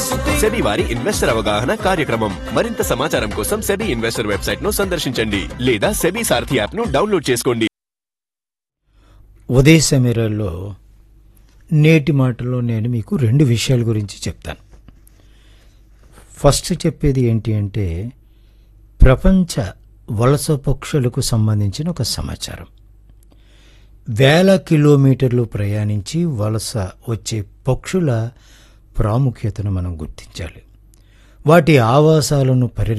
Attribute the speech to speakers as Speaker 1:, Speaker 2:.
Speaker 1: SEBI వారి investor అవగాహన కార్యక్రమం మరింత సమాచారం కోసం సెబీ ఇన్వెస్టర్ వెబ్సైట్ ను సందర్శించండి లేదా సెబీ సారథి యాప్ ను డౌన్లోడ్ చేసుకోండి
Speaker 2: ఉదయ సమీరాల్లో నేటి మాటలో నేను మీకు రెండు విషయాల గురించి చెప్తాను ఫస్ట్ చెప్పేది ఏంటి అంటే ప్రపంచ వలస పక్షులకు సంబంధించిన ఒక సమాచారం వేల కిలోమీటర్లు ప్రయాణించి వలస వచ్చే పక్షుల ప్రాముఖ్యతను మనం గుర్తించాలి వాటి ఆవాసాలను పరిరక్షించాలి